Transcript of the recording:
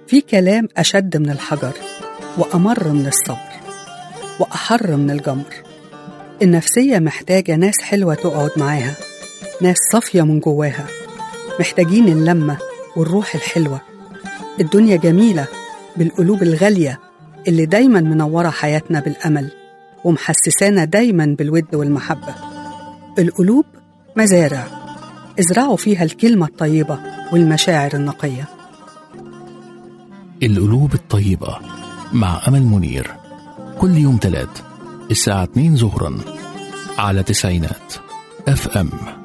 في كلام أشد من الحجر وأمر من الصبر وأحر من الجمر النفسية محتاجة ناس حلوة تقعد معاها ناس صافية من جواها محتاجين اللمة والروح الحلوة الدنيا جميلة بالقلوب الغالية اللي دايما منورة حياتنا بالأمل ومحسسانا دايما بالود والمحبة القلوب مزارع ازرعوا فيها الكلمة الطيبة والمشاعر النقية القلوب الطيبة مع أمل منير كل يوم تلات الساعة 2 ظهرا على تسعينات اف ام